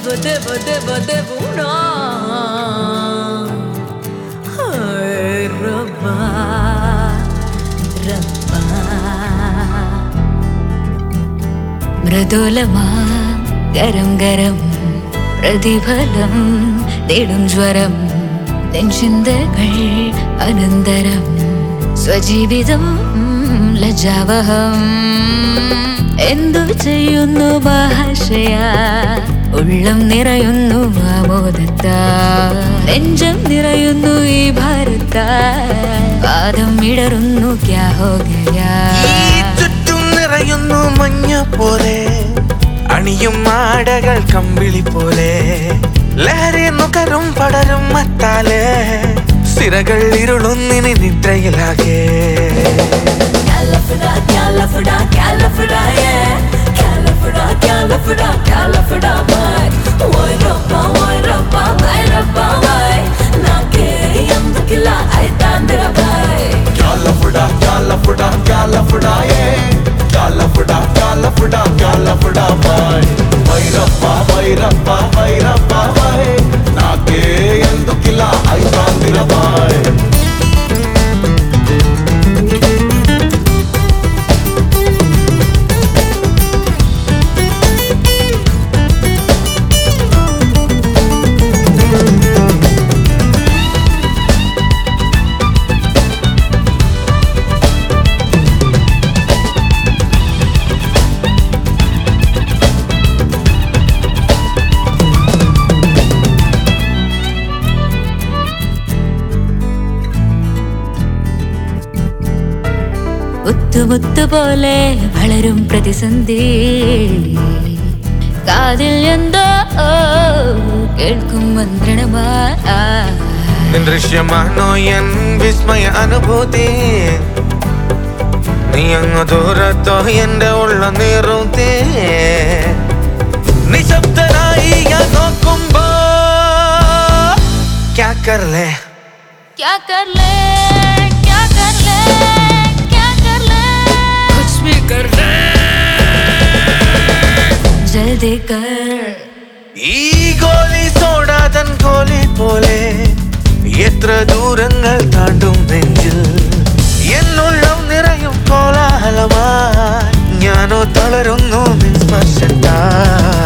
devo, devo, devo, devo una. Ay, Rabba, Rabba. മൃദുലമാ garam garam പ്രതിഫലം തേടും ജ്വരം നെഞ്ചിന്തകൾ അനന്തരം സ്വജീവിതം ലജാവഹം എന്തു ചെയ്യുന്നു ഭാഷയ ഉള്ളം നിറയുന്നു ആമോദത്ത നെഞ്ചം നിറയുന്നു ഈ ഭാരത പാദം ഇടറുന്നു ക്യാ ഹോ ഗയാ ഈ ചുറ്റും നിറയുന്നു മഞ്ഞ പോലെ അണിയും മാടകൾ കമ്പിളി പോലെ ലഹരി നുകരും പടരും മത്താലെ സിരകൾ ഇരുളുന്നിനി നിദ്രയിലാകെ Calafida, calafida, calafida, yeah. Calafida, calafida, calafida, boy. Why rappa, why rappa, why rappa, why? Nake yandukila, ay tandira, boy. California, California, California, yeah. California, California, California, boy. Vairappa, Vairappa, Vairappa, boy. నాకే ఎందుకిలా అయితాందిర bye മുത്തുമുത്തു പോലെ വളരും പ്രതിസന്ധി കാതിൽ എന്തോ കേൾക്കും മന്ത്രണമാ നിൻ ദൃശ്യമാണോ N വിസ്മയ അനുഭൂതി നീ അങ്ങ് ദൂരത്തോ എന്റെ ഉള്ള നിറുതി നിശബ്ദനായി ഞാൻ നോക്കുമ്പോ ക്യാ കർലേ क्या कर ले क्या कर ले क्या कर ले कुछ भी कर ले जल्दी कर ഈ ഗോലി സോടാതൻ ഗോലി പോലെ എത്ര ദൂരങ്ങൾ താണ്ടും നെഞ്ചിൽ എന്നുള്ളം നിറയും കോലാഹലമായി ഞാനോ തളരുന്നു നിൻ സ്പർശത്താൽ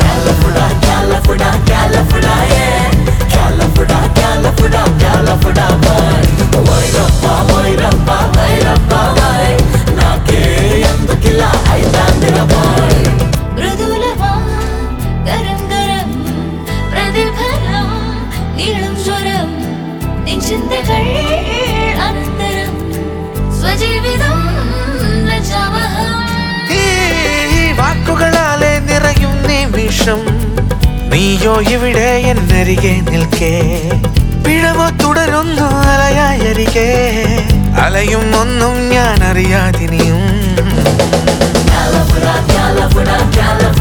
മൃദുലമാം ഗരം ഗരം പ്രതിഫലം നീളും ജ്വരം നിൻ ചിന്തകൾ അനന്തരം സ്വജീവിതം ലജ്ജാവഹം ഈ വാക്കുകളാലെ നിറയും നിമിഷം നീയോ ഇവിടെ എന്നരികെ നിൽക്കേ പിഴവോ തുടരുന്നു അലയായരികെ അലയും ഒന്നും ഞാൻ അറിയാതിനിയും Calafida, calafida, calafida